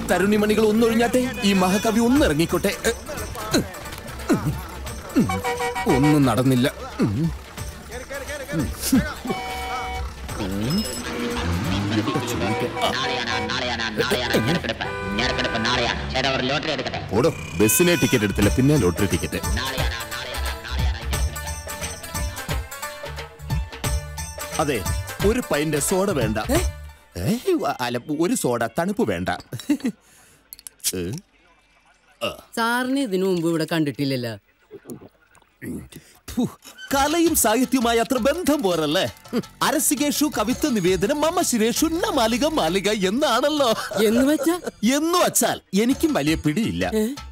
തരുണിമണികൾ ഒന്നൊഴിഞ്ഞാട്ടെ ഈ മഹാകവി ഒന്നിറങ്ങിക്കോട്ടെ ഒന്നും നടന്നില്ല ഉം. ഓടോ ബസ്സിനെ ടിക്കറ്റ് എടുത്തില്ല പിന്നെ ലോട്ടറി ടിക്കറ്റ് അതെ ഒരു പൈന്റെ സോഡ വേണ്ട ഏ, അല്ല ഒരു സോഡ തണുപ്പ് വേണ്ട ഏ, സാറിന് ഇതിനു മുമ്പ് ഇവിടെ കണ്ടിട്ടില്ലല്ലോ ഫു, കലയും സാഹിത്യവുമായി അത്ര ബന്ധം പോരല്ലേ ഹും, അരസികേഷു കവിത്വ നിവേദനം മമ ശിരേഷു ന മാലിക മാലിക എന്നാണല്ലോ എന്ന് വെച്ചാ എന്ന് വച്ചാൽ എനിക്കും വലിയ പിടിയില്ല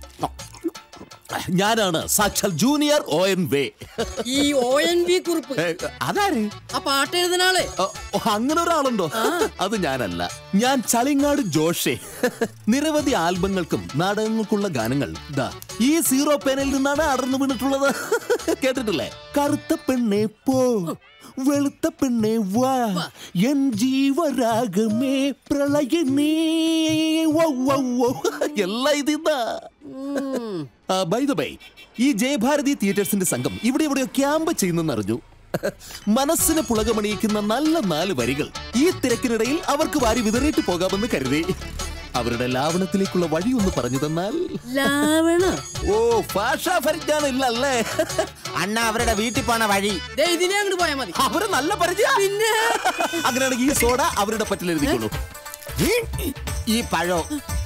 ഞാനാണ് സാക്ഷാൽ ജൂനിയർ ഒ എൻ വേ ഈ ഒ എൻ വി കുറിപ്പ് ഏ, അതാര് ആ പാട്ട് എഴുതുന്ന ആള് ഓ, ഓ, അങ്ങനെ ഒരാളുണ്ടോ അത് ഞാനല്ല ഞാൻ ചളിങ്ങാട് ജോഷെ നിരവധി ആൽബങ്ങൾക്കും നാടകങ്ങൾക്കുള്ള ഗാനങ്ങൾ ദാ ഈ സീറോ പേനയിൽ നിന്നാണ് അടർന്നു വീണിട്ടുള്ളത് കേട്ടിട്ടില്ലേ കറുത്ത പെണ്ണെ പോ വെളുത്ത പെണ്ണെ വാ എൻ ജീവരാഗമേ പ്രളയനേ വൗ, വൗ, വൗ. എല്ലാം ഇതിന്നാ ബൈ ദ ബൈ ഈ ജയഭാരതി തിയേറ്റേഴ്സിന്റെ സംഘം ഇവിടെ എവിടെയോ ക്യാമ്പ് ചെയ്യുന്നെന്ന് അറിഞ്ഞു മനസ്സിനെ പുളകമണിയിക്കുന്ന നല്ല നാല് വരികൾ ഈ തിരക്കിനിടയിൽ അവർക്ക് വാരി വിതറിയിട്ട് പോകാമെന്ന് കരുതി അവരുടെ ലാവണത്തിലേക്കുള്ള വഴി ഒന്ന് പറഞ്ഞു തന്നാൽ ലാവണ ഓ ഭാഷാ പരിജ്ഞാനം ഇല്ല അല്ലേ അണ്ണ അവരുടെ വീട്ടിൽ പോണ വഴി ദേ ഇതിനെ അങ്ങോട്ട് പോയാ മതി അവര് നല്ല പരിചയ പിന്നെ അങ്ങനെയാണെങ്കിൽ ഈ സോഡ അവരുടെ പറ്റിൽ എഴുതിക്കോളൂ ഈ പഴോ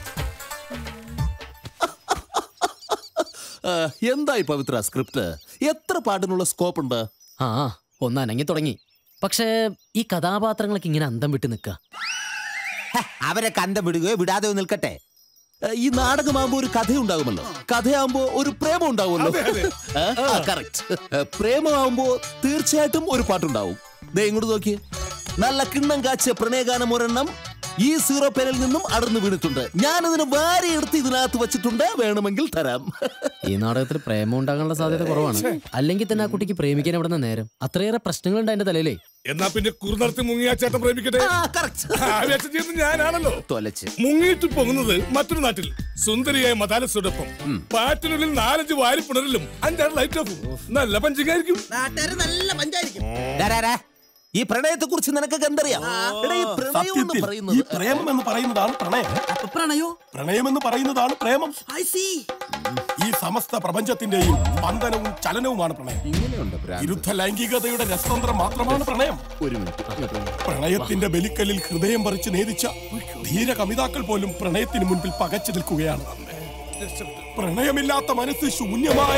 ആ, എന്തായി പവിത്ര സ്ക്രിപ്റ്റ് എത്ര പാട്ടിനുള്ള സ്കോപ്പ് ഉണ്ട് ആ ഒന്ന് അനങ്ങി തുടങ്ങി പക്ഷേ ഈ കഥാപാത്രങ്ങളൊക്കെ ഇങ്ങനെ അന്തം വിട്ട് നിൽക്കുക ഹ, അവരെ കണ്ടം വിടുകയോ വിടാതെയോ നിൽക്കട്ടെ ഏ, ഈ നാടകമാകുമ്പോ ഒരു കഥയുണ്ടാകുമല്ലോ കഥയാകുമ്പോ ഒരു പ്രേമം ഉണ്ടാവുമല്ലോ കറക്റ്റ് പ്രേമമാകുമ്പോ തീർച്ചയായിട്ടും ഒരു പാട്ടുണ്ടാവും ദേ ഇങ്ങോട്ട് നോക്കിയേ നല്ല കിണ്ണം കാച്ചിയ പ്രണയഗാനം ഒരെണ്ണം ഈ സീറോ പേനിൽ നിന്നും അടർന്നു വീണിട്ടുണ്ട് ഞാനതിന് വാരി എടുത്ത് ഇതിനകത്ത് വെച്ചിട്ടുണ്ട് വേണമെങ്കിൽ തരാം ഈ നാടകത്തിൽ പ്രേമം ഉണ്ടാകാനുള്ള സാധ്യത കുറവാണ് അല്ലെങ്കിൽ തന്നെ ആ കുട്ടിക്ക് പ്രേമിക്കാൻ എവിടെ നിന്ന് നേരം അത്രയേറെ പ്രശ്നങ്ങളുണ്ട് അതിന്റെ തലയിലേ എന്നാ പിന്നെ കുറുനടത്തി മുങ്ങിയ ചേട്ടൻ പ്രേമിക്കട്ടെ ആ, correct. ആവേശം ചെയ്യുന്നത് ഞാനാണല്ലോ തൊലച്ച് മുങ്ങിയിട്ട് പൊങ്ങുന്നത് മറ്റൊരു നാട്ടിൽ സുന്ദരിയായ മതാലസോടൊപ്പം പാറ്റിനുള്ളിൽ നാലഞ്ച് വാരിപ്പുണരലും അഞ്ചാറ് ലൈറ്റ് ഓഫും നല്ല പഞ്ചികായിരിക്കും നാട്ടുകാര് നല്ല പഞ്ചായിരിക്കും ഡാ, ഡാ, ഡാ. ഈ പ്രണയത്തെ കുറിച്ച് നിനക്കൊക്കെ എന്തറിയാം എടാ, ഈ പ്രണയം എന്ന് സത്യത്തിൽ ഈ പറയുന്നത് പ്രേമം എന്ന് പറയുന്നതാണ് പ്രണയം പ്രണയോ പ്രണയം എന്ന് പറയുന്നതാണ് പ്രേമം ഐ സി ഈ സമസ്ത പ്രപഞ്ചത്തിന്റെയും സ്പന്ദനവും ചലനവുമാണ് പ്രണയം ഇങ്ങനെയുണ്ട് ഭ്രാന്ത്. വിരുദ്ധ ലൈംഗികതയുടെ രസതന്ത്രം മാത്രമാണ് പ്രണയം ഒരു മിനിറ്റ് പ്രണയത്തിന്റെ ബലിക്കലിൽ ഹൃദയം പറിച്ച് നേദിച്ച ധീര കവിതാക്കൾ പോലും പ്രണയത്തിന് മുൻപിൽ പകച്ചു നിൽക്കുകയാണ് പ്രണയമില്ലാത്ത മനസ്സ് ശൂന്യമായ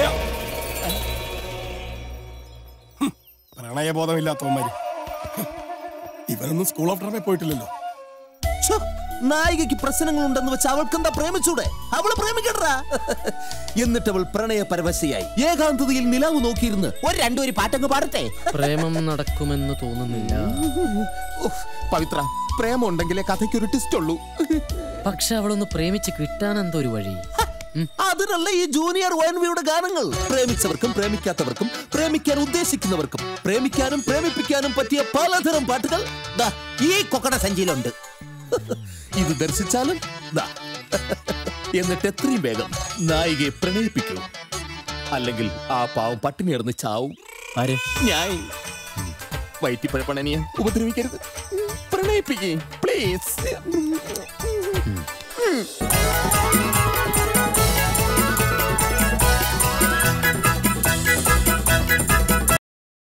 ഹും, പ്രണയബോധമില്ലാത്തവന്മാര് ഹും, ഇവരൊന്നും സ്കൂൾ ഓഫ് ഡ്രാമയിൽ പോയിട്ടില്ലല്ലോ ഛോ, നായികയ്ക്ക് പ്രശ്നങ്ങൾ ഉണ്ടെന്ന് വെച്ച് അവൾക്ക് എന്താ പ്രേമിച്ചൂടെ അവള് പ്രേമിക്കട്ടാ എന്നിട്ട് അവൾ പ്രണയ പരവശയായി ഏകാന്തതയിൽ നിലാവ് നോക്കിയിരുന്ന് ഒരു രണ്ടു ഒരു പാട്ടങ്ങ് പാടട്ടെ പ്രേമം നടക്കുമെന്ന് തോന്നുന്നില്ല ഉഫ്, പവിത്ര പ്രേമം ഉണ്ടെങ്കിലേ കഥയ്ക്ക് ഒരു ടിസ്റ്റ് ഉള്ളൂ പക്ഷെ അവളൊന്ന് പ്രേമിച്ച് കിട്ടാൻ എന്തോ ഒരു വഴി അതിനല്ല ഈ ജൂനിയർ വൈൻവിയുടെ ഗാനങ്ങൾ പ്രേമിച്ചവർക്കും പ്രേമിക്കാത്തവർക്കും പ്രേമിക്കാൻ ഉദ്ദേശിക്കുന്നവർക്കും പ്രേമിക്കാനും പ്രേമിപ്പിക്കാനും പറ്റിയ പലതരം പാട്ടുകൾ ദാ ഈ കൊക്കട സഞ്ചിയിലുണ്ട് ഇത് ദർശിച്ചാലും ദാ എന്നിട്ട് എത്രയും വേഗം നായികയെ പ്രണയിപ്പിക്കൂ അല്ലെങ്കിൽ ആ പാവം പട്ടിണി കിടന്ന് ചാവും ആര് ഞാൻ വയറ്റിപ്പഴപ്പണനിയെ ഉപദ്രവിക്കരുത് പ്രണയിപ്പിക്കേ പ്ലീസ്